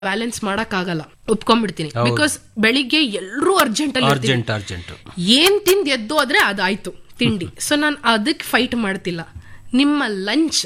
Balance ಆಗಲ್ಲ ಒಪ್ಕೊಂಡ್ಬಿಡ್ತೀನಿ because ಬೆಳಿಗ್ಗೆ ಎಲ್ಲರೂ ಅರ್ಜೆಂಟ್ ಅಲ್ಲಿ ಇರ್ತೀವಿ. ಅರ್ಜೆಂಟ್ ಅರ್ಜೆಂಟ್ ಏನ್ ತಿಂದ್ ಎದ್ದು ಆದ್ರೆ ಅದಾಯ್ತು ತಿಂಡಿ ಸೊ ನಾನು ಅದಕ್ಕೆ ಫೈಟ್ ಮಾಡ್ತಿಲ್ಲ ನಿಮ್ಮ ಲಂಚ್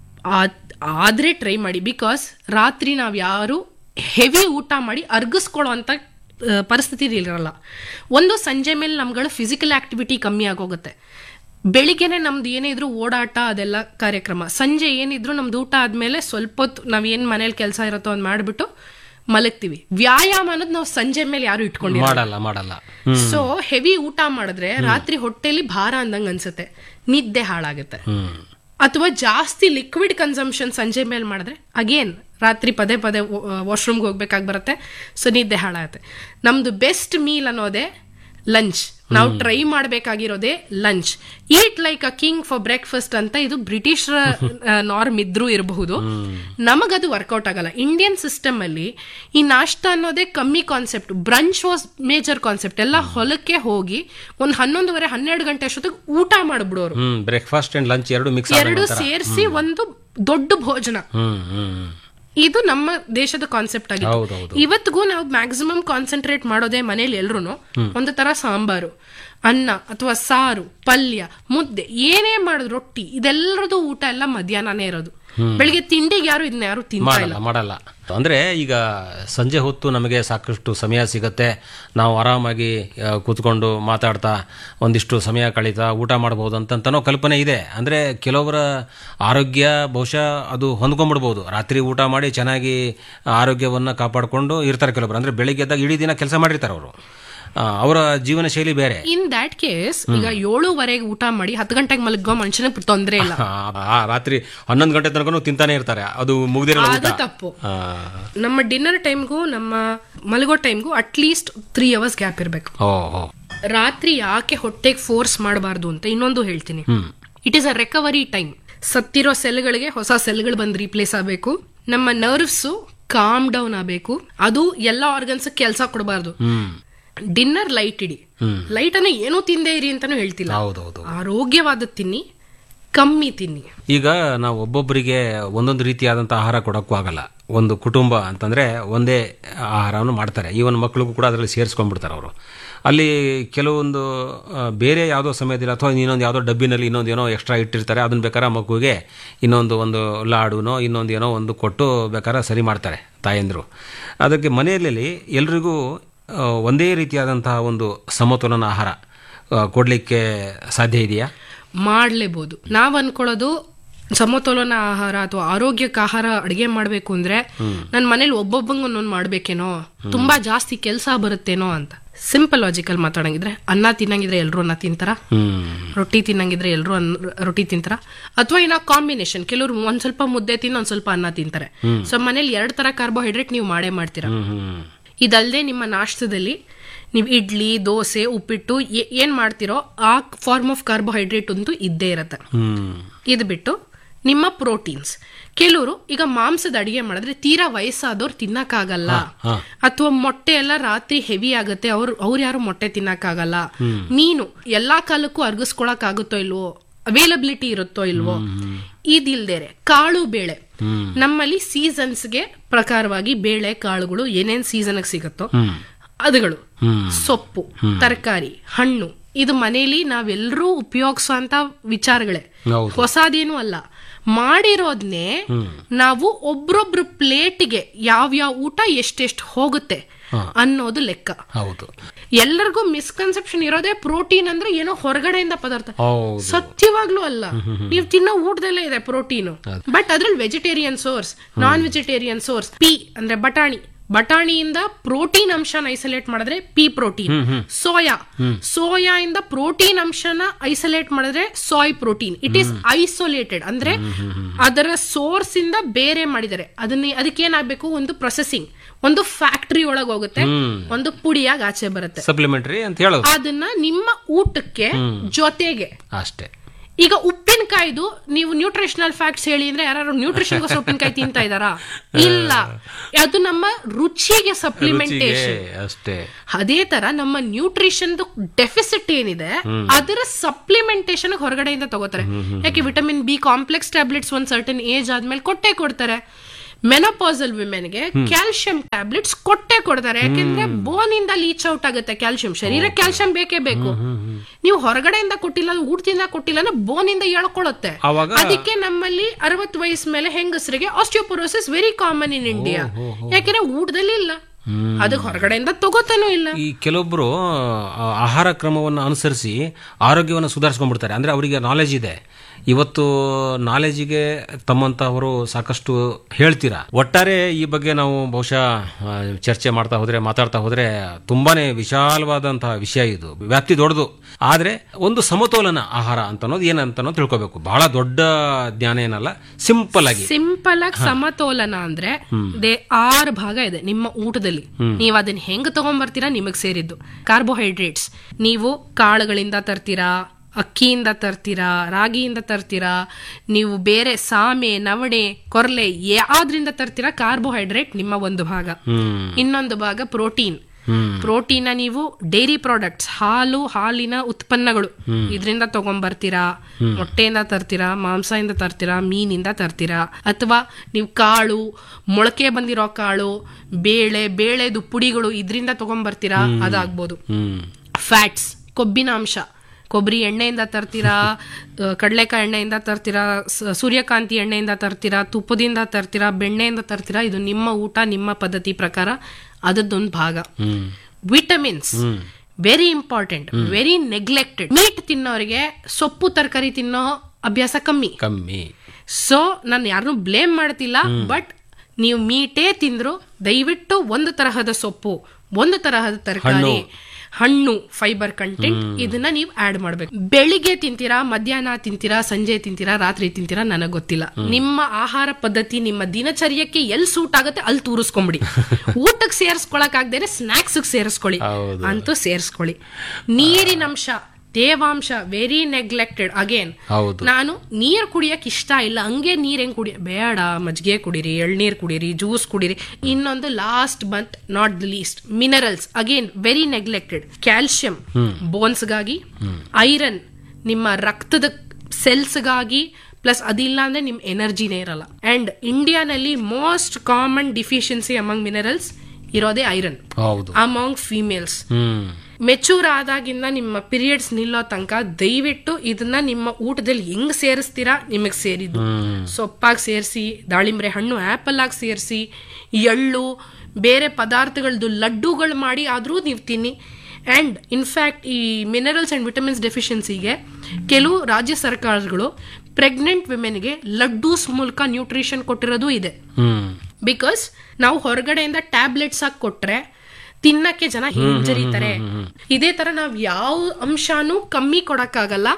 ಆದ್ರೆ ಟ್ರೈ ಮಾಡಿ ಬಿಕಾಸ್ ರಾತ್ರಿ ನಾವ್ ಯಾರು ಹೆವಿ ಊಟ ಮಾಡಿ ಅರ್ಗಿಸ್ಕೊಳ್ಳೋ ಅಂತ ಆ, ಪರಿಸ್ಥಿತಿ ಇರಲ್ಲ ಒಂದು ಸಂಜೆ ಮೇಲೆ ನಮ್ಗಳ ಫಿಸಿಕಲ್ ಆಕ್ಟಿವಿಟಿ ಕಮ್ಮಿ ಆಗೋಗುತ್ತೆ ಬೆಳಿಗ್ಗೆನೆ ನಮ್ದು ಏನೇ ಇದ್ರು ಓಡಾಟ ಅದೆಲ್ಲ ಕಾರ್ಯಕ್ರಮ ಸಂಜೆ ಏನಿದ್ರು ನಮ್ದು ಊಟ ಆದ್ಮೇಲೆ ಸ್ವಲ್ಪ ಹೊತ್ತು ನಾವ್ ಏನ್ ಮನೇಲಿ ಕೆಲಸ ಇರುತ್ತೋ ಅದ್ ಮಾಡ್ಬಿಟ್ಟು ಮಲಗ್ತೀವಿ ವ್ಯಾಯಾಮ ಅನ್ನೋದು ನಾವು ಸಂಜೆ ಮೇಲೆ ಯಾರು ಇಟ್ಕೊಂಡಿಲ್ಲ ಮಾಡಲ್ಲ ಮಾಡಲ್ಲ ಸೊ ಹೆವಿ ಊಟ ಮಾಡಿದ್ರೆ ರಾತ್ರಿ ಹೊಟ್ಟೆಲಿ ಭಾರ ಅಂದಂಗ ಅನ್ಸುತ್ತೆ ನಿದ್ದೆ ಹಾಳಾಗುತ್ತೆ ಹ್ಮ್ ಅಥವಾ ಜಾಸ್ತಿ ಲಿಕ್ವಿಡ್ ಕನ್ಸಂಪ್ಷನ್ ಸಂಜೆ ಮೇಲೆ ಮಾಡಿದ್ರೆ ಅಗೇನ್ ರಾತ್ರಿ ಪದೇ ಪದೇ ವಾಶ್ರೂಮ್ಗೆ ಹೋಗ್ಬೇಕಾಗಿ ಬರುತ್ತೆ ಸೊ ನಿದ್ದೆ ಹಾಳಾಗುತ್ತೆ ನಮ್ದು ಬೆಸ್ಟ್ ಮೀಲ್ ಅನ್ನೋದೇ ಲಂಚ್ ನಾವು ಟ್ರೈ ಮಾಡಬೇಕಾಗಿರೋದೇ lunch eat like a king for breakfast ಅಂತ ಇದು ಬ್ರಿಟಿಷರ ನಾರ್ಮ್ ಇದ್ರೂ ಇರಬಹುದು ನಮಗದು ವರ್ಕೌಟ್ ಆಗಲ್ಲ ಇಂಡಿಯನ್ ಸಿಸ್ಟಮ್ ಅಲ್ಲಿ ಈ ನಾಷ್ಟ ಅನ್ನೋದೇ ಕಮ್ಮಿ concept brunch was major concept ಎಲ್ಲ ಹೊಲಕ್ಕೆ ಹೋಗಿ ಒಂದ್ ಹನ್ನೊಂದುವರೆ ಹನ್ನೆರಡು ಗಂಟೆ ಅಷ್ಟೊತ್ತಿಗೆ ಊಟ ಮಾಡ್ಬಿಡೋರು ಹ್ಮ್ ಬ್ರೇಕ್ಫಾಸ್ಟ್ ಅಂಡ್ ಲಂಚ್ ಎರಡು ಮಿಕ್ಸ್ ಎರಡು ಸೇರಿಸಿ ಒಂದು ದೊಡ್ಡ ಭೋಜನ ಹ್ಮ್ ಹ್ಮ್ ಇದು ನಮ್ಮ ದೇಶದ ಕಾನ್ಸೆಪ್ಟ್ ಆಗಿದೆ ಹೌದೌದು ಇವತ್ತಿಗೂ ನಾವು ಮ್ಯಾಕ್ಸಿಮಮ್ ಕಾನ್ಸಂಟ್ರೇಟ್ ಮಾಡೋದೇ ಮನೇಲಿ ಎಲ್ರು ಒಂದು ತರ ಸಾಂಬಾರು ಅನ್ನ ಅಥವಾ ಸಾರು ಪಲ್ಯ ಮುದ್ದೆ ಏನೇ ಮಾಡೋದು ರೊಟ್ಟಿ ಇದೆಲ್ಲರದು ಊಟ ಎಲ್ಲ ಮಧ್ಯಾಹ್ನನೇ ಇರೋದು ಬೆಳಿಗ್ಗೆ ತಿಂಡಿಗೆ ಯಾರು ಇದನ್ನ ಯಾರು ತಿಂತಾ ಇಲ್ಲ ಮಾಡಲ್ಲ ಮಾಡಲ್ಲ ಅಂದ್ರೆ ಈಗ ಸಂಜೆ ಹೊತ್ತು ನಮಗೆ ಸಾಕಷ್ಟು ಸಮಯ ಸಿಗತ್ತೆ ನಾವು ಆರಾಮಾಗಿ ಆ, ಕೂತ್ಕೊಂಡು ಮಾತಾಡ್ತಾ ಒಂದಿಷ್ಟು ಸಮಯ ಕಳೀತಾ ಊಟ ಮಾಡ್ಬೋದು ಅಂತನೋ ಕಲ್ಪನೆ ಇದೆ ಅಂದ್ರೆ ಕೆಲವರ ಆರೋಗ್ಯ ಬಹುಶಃ ಅದು ಹೊಂದ್ಕೊಂಡ್ಬಿಡ್ಬೋದು ರಾತ್ರಿ ಊಟ ಮಾಡಿ ಚೆನ್ನಾಗಿ ಆರೋಗ್ಯವನ್ನ ಕಾಪಾಡಿಕೊಂಡು ಇರ್ತಾರೆ ಕೆಲವೊಬ್ರು ಅಂದ್ರೆ ಬೆಳಿಗ್ಗೆ ಎದ್ದಾಗ ಇಡೀ ದಿನ ಕೆಲಸ ಮಾಡಿರ್ತಾರೆ ಅವರು ಅವರ ಜೀವನ ಶೈಲಿ ಬೇರೆ ಇನ್ ದ್ಯಾಟ್ ಕೇಸ್ ಈಗ ಏಳುವರೆಗೆ ಊಟ ಮಾಡಿ ಹತ್ತು ಗಂಟೆಗೆ ಮಲಗೋ ಮನುಷ್ಯನ ತೊಂದ್ರೆ ಇಲ್ಲ ಆ, ಆ, ರಾತ್ರಿ ಹನ್ನೊಂದು ಗಂಟೆ ತನಕ ತಿಂತಾನೆ ಇರ್ತಾರೆ ಅದು ಮುಗ್ದಿರಲ್ಲ ಊಟ ಅದು ತಪ್ಪು ಆ, ನಮ್ಮ ಡಿನ್ನರ್ ಟೈಮ್ಗೂ ನಮ್ಮ ಮಲಗೋ ಟೈಮ್ಗೂ ಅಟ್ಲೀಸ್ಟ್ ತ್ರೀ ಅವರ್ಸ್ ಗ್ಯಾಪ್ ಇರಬೇಕು ಓ ಓ ರಾತ್ರಿ ಯಾಕೆ ಹೊಟ್ಟೆಗೆ ಫೋರ್ಸ್ ಮಾಡಬಾರ್ದು ಅಂತ ಇನ್ನೊಂದು ಹೇಳ್ತೀನಿ it is a recovery time ಸತ್ತಿರೋ ಸೆಲ್ಗಳಿಗೆ ಹೊಸ ಸೆಲ್ಗಳು ಬಂದು ರೀಪ್ಲೇಸ್ ಆಗಬೇಕು ನಮ್ಮ ನರ್ವ್ಸ್ ಕಾಮ್ ಡೌನ್ ಆಗಬೇಕು ಅದು ಎಲ್ಲ ಆರ್ಗನ್ಸ್ ಕೆಲಸ ಕೊಡಬಾರ್ದು ಹ್ಮ್ ಡಿನ್ನರ್ ಲೈಟ್ ಇಡಿ ಲೈಟ್ ಅನ್ನ ಏನೂ ತಿಂದೇ ಇರಿ ಅಂತಾನು ಹೇಳ್ತಿಲ್ಲ ಹೌದೌದು ಆರೋಗ್ಯವಾದ ತಿನ್ನಿ ಕಮ್ಮಿ ತಿನ್ನಿ ಈಗ ನಾವು ಒಬ್ಬೊಬ್ಬರಿಗೆ ಒಂದೊಂದು ರೀತಿಯಾದಂಥ ಆಹಾರ ಕೊಡೋಕ್ಕೂ ಆಗಲ್ಲ ಒಂದು ಕುಟುಂಬ ಅಂತಂದ್ರೆ ಒಂದೇ ಆಹಾರವನ್ನು ಮಾಡ್ತಾರೆ ಈವನ್ ಮಕ್ಕಳಿಗೂ ಕೂಡ ಅದರಲ್ಲಿ ಸೇರಿಸ್ಕೊಂಡ್ಬಿಡ್ತಾರೆ ಅವರು ಅಲ್ಲಿ ಕೆಲವೊಂದು ಆ, ಬೇರೆ ಯಾವುದೋ ಸಮಯದಲ್ಲಿ ಅಥವಾ ಇನ್ನೊಂದು ಯಾವುದೋ ಡಬ್ಬಿನಲ್ಲಿ ಇನ್ನೊಂದು ಏನೋ ಎಕ್ಸ್ಟ್ರಾ ಇಟ್ಟಿರ್ತಾರೆ ಅದನ್ನ ಬೇಕಾದ್ರೆ ಆ ಮಗುವಿಗೆ ಇನ್ನೊಂದು ಒಂದು ಲಾಡುನೋ ಇನ್ನೊಂದು ಏನೋ ಒಂದು ಕೊಟ್ಟು ಬೇಕಾದ್ರೆ ಸರಿ ಮಾಡ್ತಾರೆ ತಾಯಂದರು ಅದಕ್ಕೆ ಮನೆಯಲ್ಲಿ ಎಲ್ರಿಗೂ ಆ, ಒಂದೇ ರೀತಿಯಾದಂತಹ ಒಂದು ಸಮತೋಲನ ಆಹಾರ ಆ, ಕೊಡ್ಲಿಕ್ಕೆ ಸಾಧ್ಯ ಇದೆಯಾ ಮಾಡ್ಲೇಬಹುದು ನಾವ್ ಅನ್ಕೊಳ್ಳೋದು ಸಮತೋಲನ ಆಹಾರ ಅಥವಾ ಆರೋಗ್ಯಕ್ಕೆ ಆಹಾರ ಅಡಿಗೆ ಮಾಡ್ಬೇಕು ಅಂದ್ರೆ ನನ್ ಮನೇಲಿ ಒಬ್ಬೊಬ್ಬಂಗ್ ಒಂದೊಂದ್ ಮಾಡ್ಬೇಕೇನೋ ತುಂಬಾ ಜಾಸ್ತಿ ಕೆಲಸ ಬರುತ್ತೇನೋ ಅಂತ ಸಿಂಪಲ್ ಲಾಜಿಕಲ್ ಮಾತಾಡಂಗಿದ್ರೆ ಅನ್ನ ತಿನ್ನಂಗಿದ್ರೆ ಎಲ್ರು ಅನ್ನ ತಿಂತಾರ ಹ್ಮ್ ರೊಟ್ಟಿ ತಿನ್ನಂಗಿದ್ರೆ ಎಲ್ರು ಅನ್ನ ರೊಟ್ಟಿ ತಿಂತಾರ ಅಥವಾ ಏನೋ ಕಾಂಬಿನೇಷನ್ ಕೆಲವ್ರು ಒಂದ್ ಸ್ವಲ್ಪ ಮುದ್ದೆ ತಿನ್ನು ಒಂದ್ ಸ್ವಲ್ಪ ಅನ್ನ ತಿಂತಾರೆ ಸೊ ಮನೇಲಿ ಎರಡ್ ತರ ಕಾರ್ಬೋಹೈಡ್ರೇಟ್ ನೀವು ಮಾಡೇ ಮಾಡ್ತೀರಾ ಹ್ಮ್ ಹ್ಮ್ ಇದಲ್ಲದೆ ನಿಮ್ಮ ನಾಷ್ಟದಲ್ಲಿ ನೀವು ಇಡ್ಲಿ ದೋಸೆ ಉಪ್ಪಿಟ್ಟು ಏ- ಏನ್ ಮಾಡ್ತಿರೋ ಆ ಫಾರ್ಮ್ ಆಫ್ ಕಾರ್ಬೋಹೈಡ್ರೇಟ್ ಅಂತೂ ಇದ್ದೇ ಇರತ್ತೆ ಹ್ಮ್ ಇದು ಬಿಟ್ಟು ನಿಮ್ಮ ಪ್ರೋಟೀನ್ಸ್ ಕೆಲವರು ಈಗ ಮಾಂಸದ ಅಡಿಗೆ ಮಾಡಿದ್ರೆ ತೀರಾ ವಯಸ್ಸಾದವ್ರು ತಿನ್ನಕ್ಕಾಗಲ್ಲ ಹಾ. ಅಥವಾ ಮೊಟ್ಟೆ ಎಲ್ಲ ರಾತ್ರಿ ಹೆವಿ ಆಗತ್ತೆ ಅವ್ರು ಅವ್ರು ಯಾರು ಮೊಟ್ಟೆ ತಿನ್ನಕ್ಕಾಗಲ್ಲ ಮೀನು ಎಲ್ಲಾ ಕಾಲಕ್ಕೂ ಅರ್ಗಿಸ್ಕೊಳಕ್ ಆಗುತ್ತೋ ಇಲ್ವೋ ಅವೈಲಬಿಲಿಟಿ ಇರುತ್ತೋ ಇಲ್ವೋ ಇದಿಲ್ದೇರೆ ಕಾಳು ಬೇಳೆ ನಮ್ಮಲ್ಲಿ ಸೀಸನ್ಸ್ಗೆ ಪ್ರಕಾರವಾಗಿ ಬೇಳೆ ಕಾಳುಗಳು ಏನೇನ್ ಸೀಸನ್ ಸಿಗುತ್ತೋ ಅದುಗಳು ಸೊಪ್ಪು ತರಕಾರಿ ಹಣ್ಣು ಇದು ಮನೇಲಿ ನಾವೆಲ್ಲರೂ ಉಪಯೋಗಿಸುವಂತ ವಿಚಾರಗಳೇ ಹೌದು. ಹೊಸದೇನು ಅಲ್ಲ ಮಾಡಿರೋದ್ನೇ ನಾವು ಒಬ್ರೊಬ್ರು ಪ್ಲೇಟಿಗೆ ಯಾವ್ಯಾವ ಊಟ ಎಷ್ಟೆಷ್ಟು ಹೋಗುತ್ತೆ ಅನ್ನೋದು ಲೆಕ್ಕ ಹೌದು ಎಲ್ಲರಿಗೂ ಮಿಸ್ಕನ್ಸೆಪ್ಷನ್ ಇರೋದೇ ಪ್ರೋಟೀನ್ ಅಂದ್ರೆ ಏನೋ ಹೊರಗಡೆಯಿಂದ ಪದಾರ್ಥ ಹೌದು ಸತ್ಯವಾಗ್ಲೂ ಅಲ್ಲ ನೀವು ತಿನ್ನೋ ಊಟದಲ್ಲೇ ಇದೆ ಪ್ರೋಟೀನ್ ಬಟ್ ಅದ್ರಲ್ಲಿ vegetarian source non vegetarian source pea ಅಂದ್ರೆ ಬಟಾಣಿ ಬಟಾಣಿಯಿಂದ ಪ್ರೋಟೀನ್ ಅಂಶನ ಐಸೋಲೇಟ್ ಮಾಡಿದ್ರೆ ಪಿ ಪ್ರೋಟೀನ್ ಸೋಯಾ ಸೋಯಾ ಇಂದ ಪ್ರೋಟೀನ್ ಅಂಶನ ಐಸೋಲೇಟ್ ಮಾಡಿದ್ರೆ soy protein it is isolated ಅಂದ್ರೆ ಅದರ ಸೋರ್ಸ್ ಇಂದ ಬೇರೆ ಮಾಡಿದ್ದಾರೆ ಅದನ್ನ ಅದಕ್ಕೆ ಏನಾಗ್ಬೇಕು ಒಂದು ಪ್ರೊಸೆಸಿಂಗ್ ಒಂದು ಫ್ಯಾಕ್ಟರಿ ಒಳಗೆ ಹೋಗುತ್ತೆ ಒಂದು ಪುಡಿಯಾಗಿ ಆಚೆ ಬರುತ್ತೆ ಸಪ್ಲಿಮೆಂಟರಿ ಅಂತ ಹೇಳೋದು ಅದನ್ನ ನಿಮ್ಮ ಊಟಕ್ಕೆ ಜೊತೆಗೆ ಅಷ್ಟೇ ಈಗ ಉಪ್ಪಿನಕಾಯ್ದು ನೀವು ನ್ಯೂಟ್ರಿಷನಲ್ ಫ್ಯಾಕ್ಟ್ಸ್ ಹೇಳಿ ಅಂದ್ರೆ ಯಾರು ನ್ಯೂಟ್ರಿಷನ್ ಉಪ್ಪಿನಕಾಯಿ ತಿಂತಾ ಇದಾರಾ ಇಲ್ಲ ಅದು ನಮ್ಮ ರುಚಿಗೆ ಸಪ್ಲಿಮೆಂಟೇಶನ್ ರುಚಿಗೆ ಅಷ್ಟೇ ಅದೇ ತರ ನಮ್ಮ ನ್ಯೂಟ್ರಿಷನ್ ಡೆಫಿಸಿಟ್ ಏನಿದೆ ಅದರ ಸಪ್ಲಿಮೆಂಟೇಶನ್ ಹೊರಗಡೆಯಿಂದ ತಗೋತಾರೆ ಯಾಕೆ ವಿಟಮಿನ್ ಬಿ ಕಾಂಪ್ಲೆಕ್ಸ್ ಟ್ಯಾಬ್ಲೆಟ್ಸ್ ಒಂದ್ ಸರ್ಟನ್ ಏಜ್ ಆದ್ಮೇಲೆ ಕೊಟ್ಟೆ ಕೊಡ್ತಾರೆ ಮೆನೋಪಾಸಲ್ ವಿಮೆನ್ಗೆ ಕ್ಯಾಲ್ಸಿಯಂ ಟ್ಯಾಬ್ಲೆಟ್ಸ್ ಕೊಟ್ಟೆ ಕೊಡ್ತಾರೆ ಯಾಕೆಂದ್ರೆ ಬೋನ್ ಇಂದ ಲೀಚ್ ಔಟ್ ಆಗುತ್ತೆ ಕ್ಯಾಲ್ಸಿಯಂ ಶರೀರ ಕ್ಯಾಲ್ಸಿಯಂ ಬೇಕೇ ಬೇಕು ನೀವು ಹೊರಗಡೆಯಿಂದ ಕೊಟ್ಟಿಲ್ಲ ಊಟದಿಂದ ಕೊಟ್ಟಿಲ್ಲ ಅಂದ್ರೆ ಬೋನ್ ಇಂದ ಎಳ್ಕೊಳ್ಳುತ್ತೆ ಆವಾಗ ಅದಕ್ಕೆ ನಮ್ಮಲ್ಲಿ ಅರವತ್ತು ವಯಸ್ಸು ಮೇಲೆ ಹೆಂಗಸರಿಗೆ osteoporosis very common in India ಯಾಕೆಂದ್ರೆ ಊಟದಲ್ಲಿ ಇಲ್ಲ ಅದಕ್ಕೆ ಹೊರಗಡೆಯಿಂದ ತಗೋತಾನೂ ಇಲ್ಲ ಈ ಕೆಲವೊಬ್ರು ಆ, ಆಹಾರ ಕ್ರಮವನ್ನು ಅನುಸರಿಸಿ ಆರೋಗ್ಯವನ್ನು ಸುಧಾರಿಸ್ಕೊಂಡ್ಬಿಡ್ತಾರೆ ಅಂದ್ರೆ ಅವರಿಗೆ ನಾಲೆಜ್ ಇದೆ ಇವತ್ತು ನಾಲೆಜಿಗೆ ತಮ್ಮಂತಹವರು ಸಾಕಷ್ಟು ಹೇಳ್ತೀರಾ ಒಟ್ಟಾರೆ ಈ ಬಗ್ಗೆ ನಾವು ಬಹುಶಃ ಆ, ಚರ್ಚೆ ಮಾಡ್ತಾ ಹೋದ್ರೆ ಮಾತಾಡ್ತಾ ಹೋದ್ರೆ ತುಂಬಾನೇ ವಿಶಾಲವಾದಂತಹ ವಿಷಯ ಇದು ವ್ಯಾಪ್ತಿ ದೊಡ್ಡದು ಆದ್ರೆ ಒಂದು ಸಮತೋಲನ ಆಹಾರ ಅಂತ ಅನ್ನೋದು ಏನಂತ ಅನ್ನೋದು ತಿಳ್ಕೊಬೇಕು ಬಹಳ ದೊಡ್ಡ ಜ್ಞಾನ ಏನಲ್ಲ ಸಿಂಪಲ್ ಆಗಿ ಸಿಂಪಲ್ ಆಗಿ ಸಮತೋಲನ ಅಂದ್ರೆ ದೇ ಆರು ಭಾಗ ಇದೆ ನಿಮ್ಮ ಊಟದಲ್ಲಿ ನೀವು ಅದನ್ನ ಹೆಂಗ್ ತಗೊಂಡ್ಬರ್ತೀರಾ ನಿಮಗ್ ಸೇರಿದ್ದು ಕಾರ್ಬೋಹೈಡ್ರೇಟ್ಸ್ ನೀವು ಕಾಳುಗಳಿಂದ ತರ್ತೀರಾ ಅಕ್ಕಿಯಿಂದ ತರ್ತೀರಾ ರಾಗಿಯಿಂದ ತರ್ತೀರಾ ನೀವು ಬೇರೆ ಸಾಮೆ ನವಣೆ ಕೊರ್ಲೆ ಯಾವ್ದ್ರಿಂದ ತರ್ತೀರಾ ಕಾರ್ಬೋಹೈಡ್ರೇಟ್ ನಿಮ್ಮ ಒಂದು ಭಾಗ ಹ್ಮ್ ಇನ್ನೊಂದು ಭಾಗ ಪ್ರೋಟೀನ್ ಹ್ಮ್ ಪ್ರೋಟೀನ್ ನೀವು ಡೈರಿ ಪ್ರಾಡಕ್ಟ್ಸ್ ಹಾಲು ಹಾಲಿನ ಉತ್ಪನ್ನಗಳು ಇದರಿಂದ ತಗೊಂಡ್ಬರ್ತೀರಾ ಮೊಟ್ಟೆಯಿಂದ ತರ್ತೀರಾ ಮಾಂಸದಿಂದ ತರ್ತೀರಾ ಮೀನಿಂದ ತರ್ತೀರಾ ಅಥವಾ ನೀವು ಕಾಳು ಮೊಳಕೆ ಬಂದಿರೋ ಕಾಳು ಬೇಳೆ ಬೇಳೆದು ಪುಡಿಗಳು ಇದರಿಂದ ತಗೊಂಡ್ಬರ್ತೀರಾ ಅದಾಗ್ಬೋದು ಹ್ಮ್ ಫ್ಯಾಟ್ಸ್ ಕೊಬ್ಬಿನ ಅಂಶ ಕೊಬ್ಬರಿ ಎಣ್ಣೆಯಿಂದ ತರ್ತೀರಾ ಆ, ಕಡಲೆಕಾಯಿ ಎಣ್ಣೆಯಿಂದ ತರ್ತೀರಾ ಸ- ಸೂರ್ಯಕಾಂತಿ ಎಣ್ಣೆಯಿಂದ ತರ್ತೀರಾ ತುಪ್ಪದಿಂದ ತರ್ತೀರಾ ಬೆಣ್ಣೆಯಿಂದ ತರ್ತೀರಾ ಇದು ನಿಮ್ಮ ಊಟ ನಿಮ್ಮ ಪದ್ಧತಿ ಪ್ರಕಾರ ಅದದ್ದೊಂದು ಭಾಗ hmm vitamins very important very neglected meat ತಿನ್ನೋರಿಗೆ ಸೊಪ್ಪು ತರಕಾರಿ ತಿನ್ನೋ ಅಭ್ಯಾಸ ಕಮ್ಮಿ ಕಮ್ಮಿ ಸೊ ನಾನು ಯಾರನ್ನೂ ಬ್ಲೇಮ್ ಮಾಡ್ತಿಲ್ಲ ಬಟ್ ನೀವು ಮೀಟೇ ತಿಂದ್ರು ದಯವಿಟ್ಟು ಒಂದು ತರಹದ ಸೊಪ್ಪು ಒಂದು ತರಹದ ತರಕಾರಿ ಹಣ್ಣು ಫೈಬರ್ ಕಂಟೆಂಟ್ ಇದನ್ನ ನೀವು ಆಡ್ ಮಾಡ್ಬೇಕು ಬೆಳಿಗ್ಗೆ ತಿಂತೀರಾ ಮಧ್ಯಾಹ್ನ ತಿಂತೀರಾ ಸಂಜೆ ತಿಂತೀರಾ ರಾತ್ರಿ ತಿಂತೀರಾ ನನಗ್ ಗೊತ್ತಿಲ್ಲ ನಿಮ್ಮ ಆಹಾರ ಪದ್ಧತಿ ನಿಮ್ಮ ದಿನಚರ್ಯಕ್ಕೆ ಎಲ್ಲಿ ಸೂಟ್ ಆಗುತ್ತೆ ಅಲ್ಲಿ ತೂರಿಸ್ಕೊಂಬಿಡಿ ಊಟಕ್ಕೆ ಸೇರಿಸ್ಕೊಳಕ್ ಆಗದೇನೆ ಸ್ನಾಕ್ಸ್ ಸೇರಿಸ್ಕೊಳ್ಳಿ ಹೌದು. ಅಂತೂ ಸೇರಿಸ್ಕೊಳ್ಳಿ ನೀರಿನಂಶ ತೇವಾಂಶ ವೆರಿ ನೆಗ್ಲೆಕ್ಟೆಡ್ ಅಗೇನ್ ಹೌದು ನಾನು ನೀರ್ ಕುಡಿಯಕ್ ಇಷ್ಟ ಇಲ್ಲ ಹಂಗೆ ನೀರ್ ಹೆಂಗ್ ಕುಡಿಯ ಬೇಡ ಮಜ್ಜಿಗೆ ಕುಡೀರಿ ಎಳ್ನೀರ್ ಕುಡೀರಿ ಜ್ಯೂಸ್ ಕುಡೀರಿ ಇನ್ನೊಂದು last but not the least minerals again very neglected calcium ಬೋನ್ಸ್ಗಾಗಿ ಐರನ್ ನಿಮ್ಮ ರಕ್ತದ ಸೆಲ್ಸ್ಗಾಗಿ ಪ್ಲಸ್ ಅದಿಲ್ಲ ಅಂದ್ರೆ ನಿಮ್ ಎನರ್ಜಿನೇ ಇರಲ್ಲ ಅಂಡ್ ಇಂಡಿಯಾನಲ್ಲಿ most common deficiency among minerals ಇರೋದೇ ಐರನ್ ಹೌದು ಅಮಾಂಗ್ ಫೀಮೇಲ್ಸ್ ಹ್ಮ್ ಮೆಚೂರ್ ಆದಾಗಿಂದ ನಿಮ್ಮ ಪೀರಿಯಡ್ಸ್ ನಿಲ್ಲೋ ತನಕ ದಯವಿಟ್ಟು ಇದನ್ನ ನಿಮ್ಮ ಊಟದಲ್ಲಿ ಹೆಂಗ್ ಸೇರಿಸ್ತೀರಾ ನಿಮಗೆ ಸೇರಿದ್ದು ಹ್ಮ್ ಸೊಪ್ಪಾಗಿ ಸೇರಿಸಿ ದಾಳಿಂಬ್ರೆ ಹಣ್ಣು ಆಪಲ್ ಆಗಿ ಸೇರಿಸಿ ಎಳ್ಳು ಬೇರೆ ಪದಾರ್ಥಗಳದ್ದು ಲಡ್ಡುಗಳು ಮಾಡಿ ಆದರೂ ನೀವು ತಿನ್ನಿ ಆ್ಯಂಡ್ ಇನ್ಫ್ಯಾಕ್ಟ್ ಈ ಮಿನರಲ್ಸ್ ಆ್ಯಂಡ್ ವಿಟಮಿನ್ಸ್ ಡೆಫಿಷಿಯನ್ಸಿಗೆ ಕೆಲವು ರಾಜ್ಯ ಸರ್ಕಾರಗಳು ಪ್ರೆಗ್ನೆಂಟ್ ವಿಮೆನ್ಗೆ ಲಡ್ಡೂಸ್ ಮೂಲಕ ನ್ಯೂಟ್ರಿಷನ್ ಕೊಟ್ಟಿರೋದು ಇದೆ ಹ್ಮ್ ಬಿಕಾಸ್ ನಾವು ಹೊರಗಡೆಯಿಂದ ಟ್ಯಾಬ್ಲೆಟ್ಸ್ ಹಾಕಿ ಕೊಟ್ರೆ ತಿನ್ನಕ್ಕೆ ಜನ ಹಿಂಜರಿತಾರೆ ಇದೇ ತರ ನಾವ್ ಯಾವ ಅಂಶನೂ ಕಮ್ಮಿ ಕೊಡಕ್ಕಾಗಲ್ಲ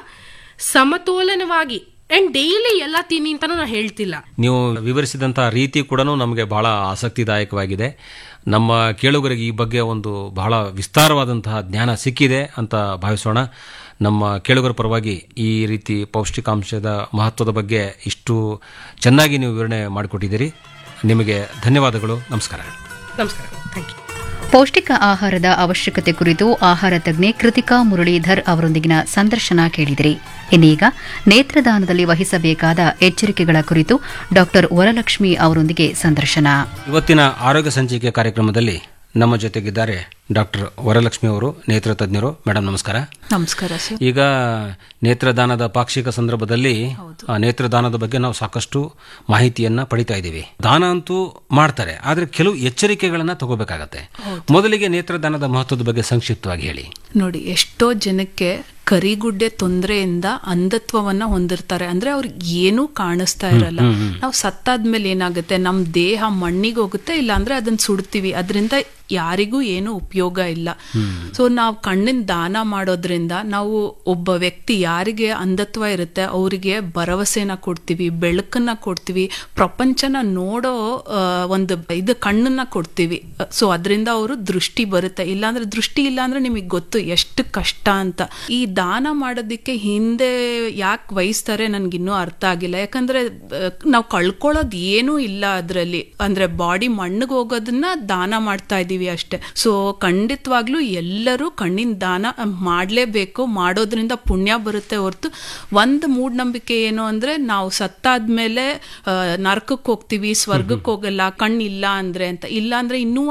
ಸಮತೋಲನವಾಗಿ ಅಂಡ್ ಡೈಲಿ ಎಲ್ಲ ತಿನ್ನಿ ಅಂತಾನು ನಾ ಹೇಳ್ತಿಲ್ಲ ನೀವು ವಿವರಿಸಿದಂಥ ರೀತಿ ಕೂಡ ನಮಗೆ ಬಹಳ ಆಸಕ್ತಿದಾಯಕವಾಗಿದೆ ನಮ್ಮ ಕೇಳುಗರಿಗೆ ಈ ಬಗ್ಗೆ ಒಂದು ಬಹಳ ವಿಸ್ತಾರವಾದಂತಹ ಜ್ಞಾನ ಸಿಕ್ಕಿದೆ ಅಂತ ಭಾವಿಸೋಣ ನಮ್ಮ ಕೇಳುಗರ ಪರವಾಗಿ ಈ ರೀತಿ ಪೌಷ್ಟಿಕಾಂಶದ ಮಹತ್ವದ ಬಗ್ಗೆ ಇಷ್ಟು ಚೆನ್ನಾಗಿ ನೀವು ವಿವರಣೆ ಮಾಡಿಕೊಟ್ಟಿದ್ದೀರಿ ನಿಮಗೆ ಧನ್ಯವಾದಗಳು ನಮಸ್ಕಾರ ನಮಸ್ಕಾರ ಥ್ಯಾಂಕ್ ಯು ಪೌಷ್ಟಿಕ ಆಹಾರದ ಅವಶ್ಯಕತೆ ಕುರಿತು ಆಹಾರ ತಜ್ಞೆ ಕೃತಿಕಾ ಮುರಳೀಧರ್ ಅವರೊಂದಿಗಿನ ಸಂದರ್ಶನ ಕೇಳಿದಿರಿ ಇನ್ನೀಗ ನೇತ್ರದಾನದಲ್ಲಿ ವಹಿಸಬೇಕಾದ ಎಚ್ಚರಿಕೆಗಳ ಕುರಿತು ಡಾಕ್ಟರ್ ವರಲಕ್ಷ್ಮಿ ಅವರೊಂದಿಗೆ ಸಂದರ್ಶನ ಇವತ್ತಿನ ಆರೋಗ್ಯ ಸಂಚಿಕೆ ಕಾರ್ಯಕ್ರಮದಲ್ಲಿ ನಮ್ಮ ಜೊತೆಗಿದ್ದಾರೆ ಡಾಕ್ಟರ್ ವರಲಕ್ಷ್ಮಿ ಅವರು ನೇತ್ರ ತಜ್ಞರು ಮೇಡಮ್ ನಮಸ್ಕಾರ ನಮಸ್ಕಾರ ಸರ್ ಈಗ ನೇತ್ರದಾನದ ಪಾಕ್ಷಿಕ ಸಂದರ್ಭದಲ್ಲಿ ಆ ನೇತ್ರದಾನದ ಬಗ್ಗೆ ನಾವು ಸಾಕಷ್ಟು ಮಾಹಿತಿಯನ್ನ ಪಡಿತಾ ಇದ್ದೀವಿ ದಾನ ಅಂತೂ ಮಾಡ್ತಾರೆ ಆದ್ರೆ ಕೆಲವು ಎಚ್ಚರಿಕೆಗಳನ್ನ ತಗೋಬೇಕಾಗತ್ತೆ ಮೊದಲಿಗೆ ನೇತ್ರದಾನದ ಮಹತ್ವದ ಬಗ್ಗೆ ಸಂಕ್ಷಿಪ್ತವಾಗಿ ಹೇಳಿ ನೋಡಿ ಎಷ್ಟೋ ಜನಕ್ಕೆ ಕರಿಗುಡ್ಡೆ ತೊಂದರೆಯಿಂದ ಅಂಧತ್ವವನ್ನ ಹೊಂದಿರ್ತಾರೆ ಅಂದ್ರೆ ಅವ್ರಿಗೆ ಏನೂ ಕಾಣಿಸ್ತಾ ಇರಲ್ಲ ನಾವು ಸತ್ತಾದ್ಮೇಲೆ ಏನಾಗುತ್ತೆ ನಮ್ ದೇಹ ಮಣ್ಣಿಗೆ ಹೋಗುತ್ತೆ ಇಲ್ಲ ಅಂದ್ರೆ ಅದನ್ನ ಸುಡ್ತೀವಿ ಅದರಿಂದ ಯಾರಿಗೂ ಏನು ಉಪಯೋಗ ಇಲ್ಲ ಸೊ ನಾವು ಕಣ್ಣಿನ ದಾನ ಮಾಡೋದ್ರಿಂದ ನಾವು ಒಬ್ಬ ವ್ಯಕ್ತಿ ಯಾರಿಗೆ ಅಂಧತ್ವ ಇರುತ್ತೆ ಅವರಿಗೆ ಭರವಸೆನ ಕೊಡ್ತೀವಿ ಬೆಳಕನ್ನ ಕೊಡ್ತೀವಿ ಪ್ರಪಂಚನ ನೋಡೋ ಆ, ಒಂದು ಇದು ಕಣ್ಣನ್ನ ಕೊಡ್ತೀವಿ ಸೊ ಅದರಿಂದ ಅವರು ದೃಷ್ಟಿ ಬರುತ್ತೆ ಇಲ್ಲಾಂದ್ರೆ ದೃಷ್ಟಿ ಇಲ್ಲ ಅಂದ್ರೆ ನಿಮಗೆ ಗೊತ್ತು ಎಷ್ಟು ಕಷ್ಟ ಅಂತ ಈ ದಾನ ಮಾಡೋದಕ್ಕೆ ಹಿಂದೆ ಯಾಕೆ ವಹಿಸ್ತಾರೆ ನನ್ಗಿನ್ನೂ ಅರ್ಥ ಆಗಿಲ್ಲ ಯಾಕಂದ್ರೆ ನಾವು ಕಳ್ಕೊಳ್ಳೋದು ಏನೂ ಇಲ್ಲ ಅದರಲ್ಲಿ ಅಂದ್ರೆ ಬಾಡಿ ಮಣ್ಣಿಗೆ ಹೋಗೋದನ್ನ ದಾನ ಮಾಡ್ತಾ ಇದೀವಿ ಅಷ್ಟೇ ಸೊ ಖಂಡಿತವಾಗ್ಲೂ ಎಲ್ಲರೂ ಕಣ್ಣಿನ ದಾನ ಮಾಡಲೇಬೇಕು ಮಾಡೋದ್ರಿಂದ ಪುಣ್ಯ ಬರುತ್ತೆ ಹೊರತು ಒಂದು ಮೂಢನಂಬಿಕೆ ಏನು ಅಂದ್ರೆ ನಾವು ಸತ್ತಾದ್ಮೇಲೆ ಆ, ನರಕಕ್ಕೆ ಹೋಗ್ತೀವಿ ಸ್ವರ್ಗಕ್ಕೆ ಹೋಗಲ್ಲ ಕಣ್ಣಿಲ್ಲ ಅಂದ್ರೆ ಅಂತ ಇಲ್ಲ ಅಂದ್ರೆ ಇನ್ನೂ